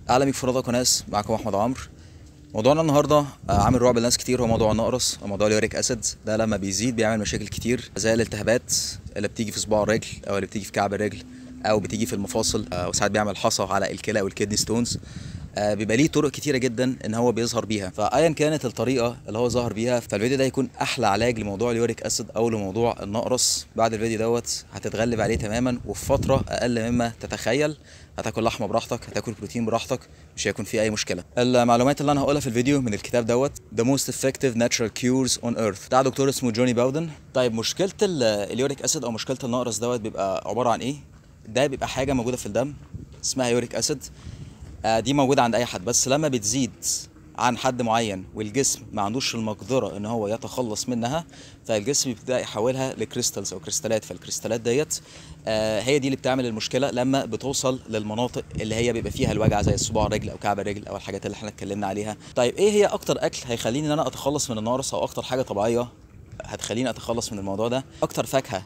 اهلا بيك في رضا ناس معاكم احمد عمرو موضوعنا النهارده آه، عامل رعب لناس كتير هو موضوع النقرس او موضوع اليوريك اسيد ده لما بيزيد بيعمل مشاكل كتير زي الالتهابات اللي بتيجي في صباع الرجل او اللي بتيجي في كعب الرجل او بتيجي في المفاصل آه، وساعات بيعمل حصى على الكلى او الكدني ستونز آه، بيبقى ليه طرق كتيره جدا ان هو بيظهر بيها فايا كانت الطريقه اللي هو ظهر بيها فالفيديو ده هيكون احلى علاج لموضوع اليوريك اسيد او لموضوع النقرس بعد الفيديو دوت هتتغلب عليه تماما وفي فتره اقل مما تتخيل هتاكل لحمه براحتك هتاكل بروتين براحتك مش هيكون في اي مشكله المعلومات اللي انا هقولها في الفيديو من الكتاب دوت The Most Effective Natural Cures on Earth بتاع دكتور اسمه جوني باودن طيب مشكله ال- اليوريك اسيد او مشكله النقرس دوت بيبقى عباره عن ايه ده بيبقى حاجه موجوده في الدم اسمها يوريك اسيد آه، دي موجوده عند اي حد بس لما بتزيد عن حد معين والجسم ما عندوش المقدره ان هو يتخلص منها فالجسم بيبدا يحولها لكريستالز او كريستالات فالكريستالات ديت آه، هي دي اللي بتعمل المشكله لما بتوصل للمناطق اللي هي بيبقى فيها الوجع زي صباع الرجل او كعب الرجل او الحاجات اللي احنا اتكلمنا عليها طيب ايه هي اكتر اكل هيخليني ان انا اتخلص من النقرس او اكتر حاجه طبيعيه هتخليني اتخلص من الموضوع ده اكتر فاكهه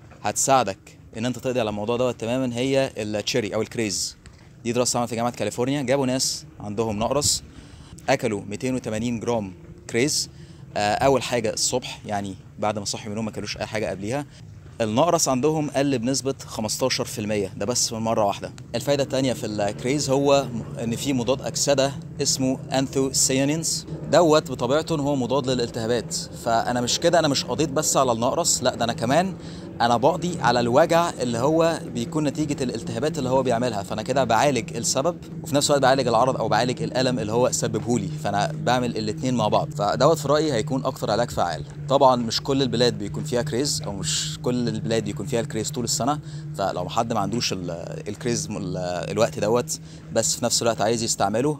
هتساعدك ان انت تقضي على الموضوع دوت تماما هي التشيري او الكريز دي دراسه عملت في جامعه كاليفورنيا جابوا ناس عندهم نقرس اكلوا 280 جرام كريز آه، اول حاجه الصبح يعني بعد ما صحوا من النوم ما كلوش اي حاجه قبليها النقرس عندهم قل بنسبة 15% ده بس من مرة واحدة. الفايدة التانية في الكريز هو إن في مضاد أكسدة اسمه أنثوسيانينز دوت بطبيعته إن هو مضاد للالتهابات فأنا مش كده أنا مش قضيت بس على النقرس لا ده أنا كمان أنا بقضي على الوجع اللي هو بيكون نتيجة الالتهابات اللي هو بيعملها فأنا كده بعالج السبب وفي نفس الوقت بعالج العرض أو بعالج الألم اللي هو سببهولي فأنا بعمل الاتنين مع بعض فدوت في رأيي هيكون أكتر علاج فعال. طبعا مش كل البلاد بيكون فيها كريز أو مش كل البلاد بيكون فيها الكريز طول السنة فلو حد ما عندوش ال- الكريز م- ال- الوقت دوت بس في نفس الوقت عايز يستعمله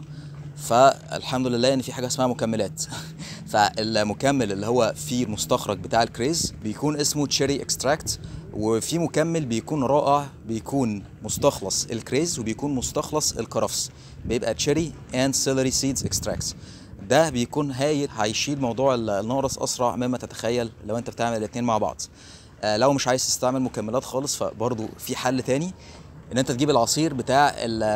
فالحمد لله ان في حاجه اسمها مكملات فالمكمل اللي هو فيه المستخرج بتاع الكريز بيكون اسمه تشيري اكستراكت وفي مكمل بيكون رائع بيكون مستخلص الكريز وبيكون مستخلص الكرفس بيبقى تشيري اند سيلري سيدز اكستراكت ده بيكون هايل هيشيل موضوع ال- النقرس اسرع مما تتخيل لو انت بتعمل الاتنين مع بعض آه، لو مش عايز تستعمل مكملات خالص فبرضه في حل تاني ان انت تجيب العصير بتاع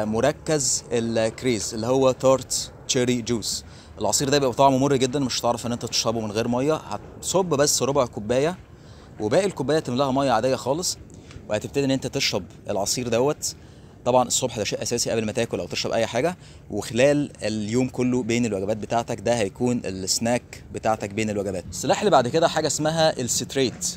المركز الكريز اللي هو تارت تشيري جوس العصير ده بيبقى طعمه مر جدا مش هتعرف ان انت تشربه من غير ميه هتصب بس ربع كوبايه وباقي الكوبايه تملاها ميه عاديه خالص وهتبتدي ان انت تشرب العصير دوت طبعا الصبح ده شيء اساسي قبل ما تاكل او تشرب اي حاجه وخلال اليوم كله بين الوجبات بتاعتك ده هيكون السناك بتاعتك بين الوجبات السلاح اللي بعد كده حاجه اسمها الستريت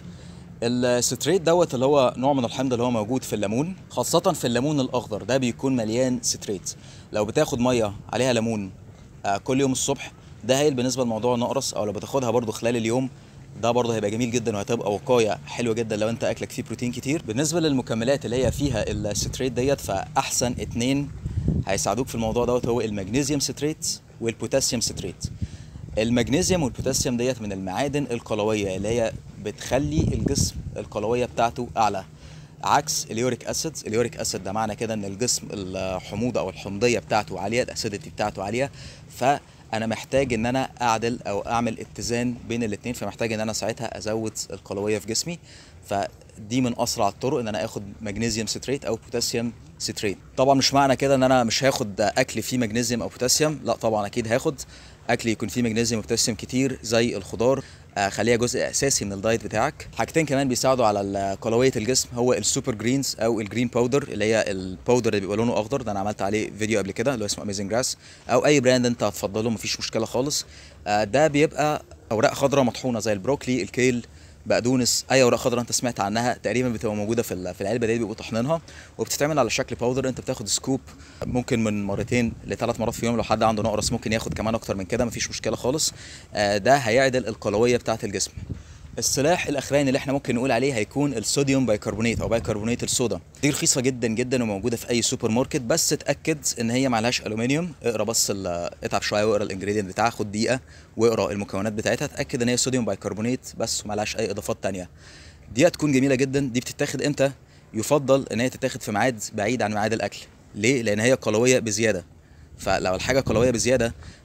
الستريت دوت اللي هو نوع من الحمض اللي هو موجود في الليمون خاصة في الليمون الأخضر ده بيكون مليان ستريت لو بتاخد مية عليها ليمون آه، كل يوم الصبح ده هايل بالنسبة لموضوع النقرس أو لو بتاخدها برضو خلال اليوم ده برضه هيبقى جميل جدا وهتبقى وقايه حلوه جدا لو انت اكلك فيه بروتين كتير بالنسبه للمكملات اللي هي فيها الستريت ديت فاحسن اتنين هيساعدوك في الموضوع دوت هو المغنيسيوم ستريت والبوتاسيوم ستريت المغنيسيوم والبوتاسيوم ديت من المعادن القلويه اللي هي بتخلي الجسم القلويه بتاعته اعلى عكس اليوريك اسيد اليوريك اسيد ده معنى كده ان الجسم الحموضه او الحمضيه بتاعته عاليه الاسيديتي بتاعته عاليه فانا محتاج ان انا اعدل او اعمل اتزان بين الاثنين فمحتاج ان انا ساعتها ازود القلويه في جسمي فدي من اسرع الطرق ان انا اخد مغنيسيوم ستريت او بوتاسيوم ستريت طبعا مش معنى كده ان انا مش هاخد اكل فيه مغنيسيوم او بوتاسيوم لا طبعا اكيد هاخد اكل يكون فيه مغنيسيوم وبوتاسيوم كتير زي الخضار آه، خليها جزء اساسي من الدايت بتاعك حاجتين كمان بيساعدوا على ال- قلويه الجسم هو السوبر جرينز او الجرين باودر اللي هي الباودر اللي بيبقى لونه اخضر ده انا عملت عليه فيديو قبل كده اللي هو اسمه اميزنج جراس او اي براند انت هتفضله مفيش مشكله خالص آه، ده بيبقى اوراق خضراء مطحونه زي البروكلي الكيل بقدونس اي اوراق خضراء انت سمعت عنها تقريبا بتبقى موجوده في ال- في العلبه دي بيبقوا طحنينها وبتتعمل على شكل باودر انت بتاخد سكوب ممكن من مرتين لثلاث مرات في اليوم لو حد عنده نقرس ممكن ياخد كمان اكتر من كده مفيش مشكله خالص آه، ده هيعدل القلويه بتاعه الجسم السلاح الاخراني اللي احنا ممكن نقول عليه هيكون الصوديوم بايكربونات او بايكربونات الصودا دي رخيصه جدا جدا وموجوده في اي سوبر ماركت بس اتاكد ان هي معلهاش الومنيوم اقرا بس ال- اتعب شويه واقرا الانجريدينت بتاعها خد دقيقه واقرا المكونات بتاعتها اتاكد ان هي صوديوم بايكربونات بس ومعلهاش اي اضافات تانية دي هتكون جميله جدا دي بتتاخد امتى يفضل ان هي تتاخد في ميعاد بعيد عن ميعاد الاكل ليه لان هي قلويه بزياده فلو الحاجه قلويه بزياده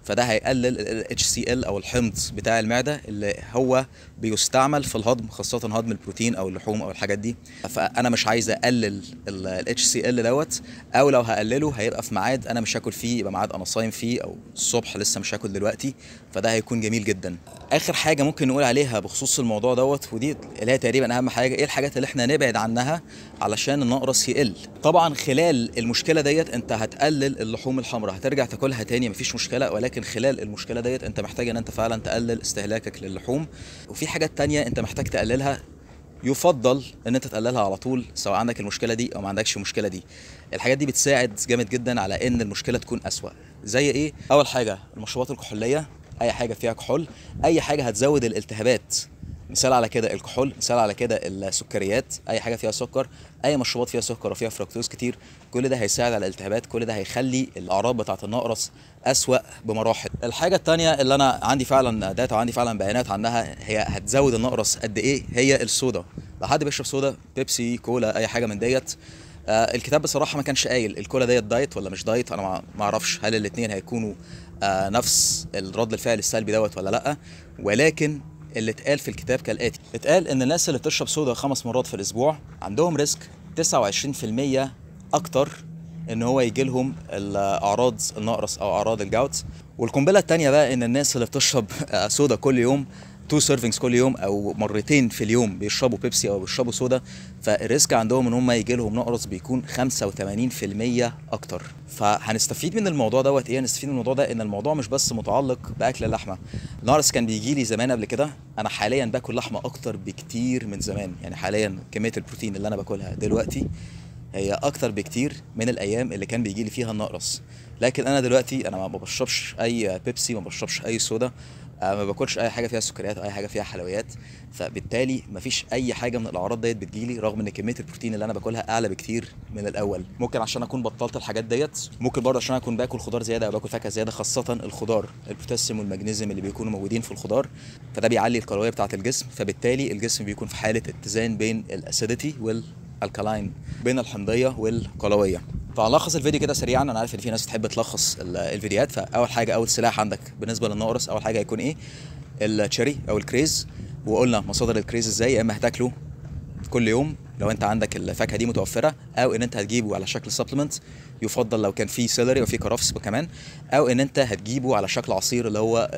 فده هيقلل ال HCl او الحمض بتاع المعده اللي هو بيستعمل في الهضم خاصه هضم البروتين او اللحوم او الحاجات دي فانا مش عايز اقلل ال HCl دوت او لو هقلله هيبقى في ميعاد انا مش هاكل فيه يبقى ميعاد انا صايم فيه او الصبح لسه مش هاكل دلوقتي فده هيكون جميل جدا اخر حاجه ممكن نقول عليها بخصوص الموضوع دوت ودي اللي هي تقريبا اهم حاجه ايه الحاجات اللي احنا نبعد عنها علشان النقرس يقل طبعا خلال المشكله ديت انت هتقلل اللحوم الحمراء هترجع تاكلها تاني مفيش مشكله ولكن خلال المشكله ديت انت محتاج ان انت فعلا تقلل استهلاكك للحوم وفي حاجات تانية انت محتاج تقللها يفضل ان انت تقللها على طول سواء عندك المشكله دي او ما عندكش المشكله دي الحاجات دي بتساعد جامد جدا على ان المشكله تكون اسوا زي ايه اول حاجه المشروبات الكحوليه اي حاجه فيها كحول اي حاجه هتزود الالتهابات مثال على كده الكحول مثال على كده السكريات اي حاجه فيها سكر اي مشروبات فيها سكر وفيها فركتوز كتير كل ده هيساعد على الالتهابات كل ده هيخلي الاعراض بتاعه النقرس اسوا بمراحل الحاجه الثانيه اللي انا عندي فعلا داتا وعندي فعلا بيانات عنها هي هتزود النقرس قد ايه هي الصودا لو حد بيشرب صودا بيبسي كولا اي حاجه من ديت آه الكتاب بصراحه ما كانش قايل الكولا ديت دايت ولا مش دايت انا ما اعرفش هل الاثنين هيكونوا آه نفس الرد الفعل السلبي دوت ولا لا ولكن اللي اتقال في الكتاب كالاتي اتقال ان الناس اللي بتشرب صودا خمس مرات في الاسبوع عندهم ريسك 29% اكتر ان هو يجي لهم الاعراض النقرس او اعراض الجوت والقنبله الثانيه بقى ان الناس اللي بتشرب صودا كل يوم تو سيرفنجز كل يوم او مرتين في اليوم بيشربوا بيبسي او بيشربوا صودا فالريسك عندهم ان هم يجي لهم نقرس بيكون 85% اكتر فهنستفيد من الموضوع دوت ايه هنستفيد من الموضوع ده ان الموضوع مش بس متعلق باكل اللحمه النقرس كان بيجي لي زمان قبل كده انا حاليا باكل لحمه اكتر بكتير من زمان يعني حاليا كميه البروتين اللي انا باكلها دلوقتي هي اكتر بكتير من الايام اللي كان بيجي لي فيها النقرس لكن انا دلوقتي انا ما بشربش اي بيبسي ما بشربش اي صودا ما باكلش اي حاجه فيها سكريات او اي حاجه فيها حلويات فبالتالي مفيش اي حاجه من الاعراض ديت بتجيلي رغم ان كميه البروتين اللي انا باكلها اعلى بكتير من الاول ممكن عشان اكون بطلت الحاجات ديت ممكن برضه عشان اكون باكل خضار زياده او باكل فاكهه زياده خاصه الخضار البوتاسيوم والمغنيسيوم اللي بيكونوا موجودين في الخضار فده بيعلي الكالوريه بتاعه الجسم فبالتالي الجسم بيكون في حاله اتزان بين الاسيديتي والالكالاين بين الحمضيه والقلويه فهلخص الفيديو كده سريعا انا عارف ان في ناس بتحب تلخص الفيديوهات فاول حاجه اول سلاح عندك بالنسبه للنقرس اول حاجه هيكون ايه التشيري او الكريز وقلنا مصادر الكريز ازاي يا اما هتاكله كل يوم لو انت عندك الفاكهه دي متوفره او ان انت هتجيبه على شكل سبلمنت يفضل لو كان فيه سيلري وفيه كرفس كمان او ان انت هتجيبه على شكل عصير اللي هو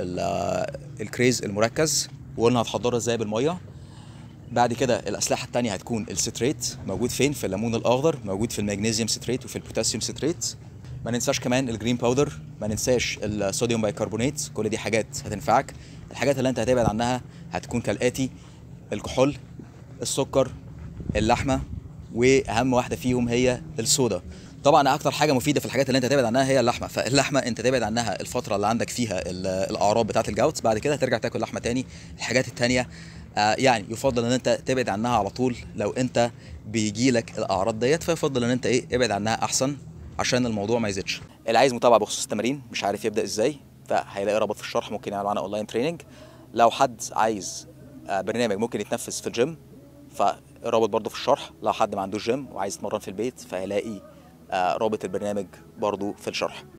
الكريز المركز وقلنا هتحضره ازاي بالميه بعد كده الاسلحه الثانيه هتكون الستريت موجود فين في الليمون الاخضر موجود في المغنيسيوم ستريت وفي البوتاسيوم ستريت ما ننساش كمان الجرين باودر ما ننساش الصوديوم بايكربونات كل دي حاجات هتنفعك الحاجات اللي انت هتبعد عنها هتكون كالاتي الكحول السكر اللحمه واهم واحده فيهم هي الصودا طبعا اكتر حاجه مفيده في الحاجات اللي انت تبعد عنها هي اللحمه فاللحمه انت تبعد عنها الفتره اللي عندك فيها الاعراض بتاعه الجوت بعد كده هترجع تاكل لحمه تاني الحاجات التانيه آه يعني يفضل ان انت تبعد عنها على طول لو انت بيجي لك الاعراض ديت فيفضل ان انت ايه ابعد عنها احسن عشان الموضوع ما يزيدش اللي عايز متابعه بخصوص التمارين مش عارف يبدا ازاي فهيلاقي رابط في الشرح ممكن يعمل معانا اونلاين تريننج لو حد عايز آه برنامج ممكن يتنفذ في الجيم فالرابط برضو في الشرح لو حد ما عندوش جيم وعايز يتمرن في البيت فهيلاقي آه رابط البرنامج برضو في الشرح